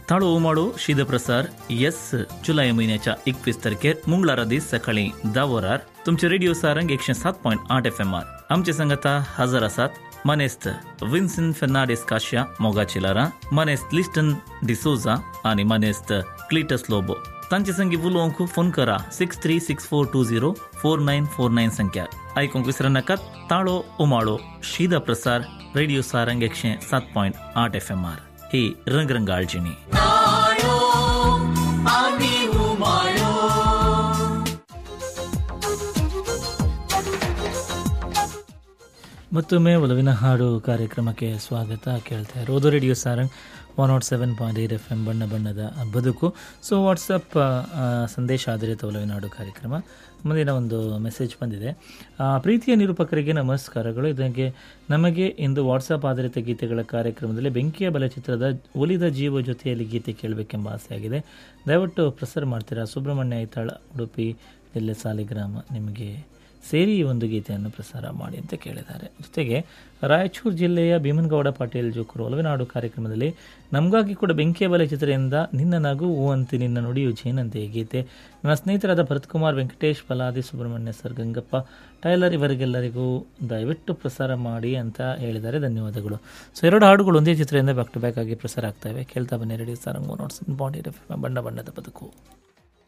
ताळो उमाळो शीद प्रसार येस जुलै महिन्याच्या एकवीस तारखेर मंगळारा दीस सकाळी धा वरार तुमचे रेडिओ सारंग एकशे सात पॉईंट आठ एफ एम आर आमचे सांगाता हजर आसात मनेस्त विन्सन फेर्नांडीस काशिया मोगा चिलारा मनेस्त लिस्टन डिसोजा आणि मनेस्त क्लिटस लोबो तांचे संगी उलोवंक फोन करा six three six four two zero four nine four nine संख्या आयकूंक विसर नाकात ताळो उमाळो शीद प्रसार रेडिओ सारंग एकशे सात पॉईंट आठ एफ एम आर ही रंगरंगाळजिणी ಮತ್ತೊಮ್ಮೆ ಒಲವಿನ ಹಾಡು ಕಾರ್ಯಕ್ರಮಕ್ಕೆ ಸ್ವಾಗತ ಕೇಳ್ತಾ ಇರೋದು radio Sarang one nought seven point eight F M ಬಣ್ಣ ಬಣ್ಣದ ಬದುಕು ಸೊ ವಾಟ್ಸಪ್ ಸಂದೇಶ ಆಧಾರಿತ ಒಲವಿನ ಹಾಡು ಕಾರ್ಯಕ್ರಮ ಮುಂದಿನ ಒಂದು ಮೆಸೇಜ್ ಬಂದಿದೆ ಆ, ಪ್ರೀತಿಯ ನಿರೂಪಕರಿಗೆ ನಮಸ್ಕಾರಗಳು ಇದಕ್ಕೆ ನಮಗೆ ಇಂದು ವಾಟ್ಸಪ್ ಆಧಾರಿತ ಗೀತೆಗಳ ಕಾರ್ಯಕ್ರಮದಲ್ಲಿ ಬೆಂಕಿಯ ಬಲ ಚಿತ್ರದ ಒಲಿದ ಜೀವ ಜೊತೆಯಲ್ಲಿ ಗೀತೆ ಕೇಳಬೇಕೆಂಬ ಆಸೆ ಆಗಿದೆ ದಯವಿಟ್ಟು ಪ್ರಸಾರ ಮಾಡ್ತೀರಾ ಸುಬ್ರಹ್ಮಣ್ಯ ಐತಾಳ ಉಡುಪಿ ಜಿಲ್ಲೆ ಸಾಲಿಗ್ರಾಮ ನಿಮಗೆ ಸೇರಿ ಈ ಒಂದು ಗೀತೆಯನ್ನು ಪ್ರಸಾರ ಮಾಡಿ ಅಂತ ಕೇಳಿದ್ದಾರೆ ಜೊತೆಗೆ ರಾಯಚೂರು ಜಿಲ್ಲೆಯ ಭೀಮನಗೌಡ ಪಾಟೀಲ್ ಜೋಕರು ಒಲವಿನಾಡು ಕಾರ್ಯಕ್ರಮದಲ್ಲಿ ನಮಗಾಗಿ ಕೂಡ ಬೆಂಕಿಯ ಬಲೆ ಚಿತ್ರದಿಂದ ನಿನ್ನ ನಗು ಹೂವಂತಿ ನಿನ್ನ ನುಡಿಯು ಜೇನಂತೆ ಈ ಗೀತೆ ನನ್ನ ಸ್ನೇಹಿತರಾದ ಭರತ್ ಕುಮಾರ್ ವೆಂಕಟೇಶ್ ಪಲಾದಿ ಸುಬ್ರಹ್ಮಣ್ಯ ಸರ್ ಗಂಗಪ್ಪ ಟೈಲರ್ ಇವರಿಗೆಲ್ಲರಿಗೂ ದಯವಿಟ್ಟು ಪ್ರಸಾರ ಮಾಡಿ ಅಂತ ಹೇಳಿದ್ದಾರೆ ಧನ್ಯವಾದಗಳು ಸೊ ಎರಡು ಹಾಡುಗಳು ಒಂದೇ ಚಿತ್ರದಿಂದ ಬ್ಯಾಕ್ ಟು ಬ್ಯಾಕ್ ಆಗಿ ಪ್ರಸಾರ ಆಗ್ತವೆ ಕೇಳ್ತಾ ಬನ್ನಿ ರೆಡಿ ಸಾರಂಗು ನೋಟ್ಸ್ ಬಾಡಿ ಬಣ್ಣ ಬಣ್ಣದ ಬದುಕು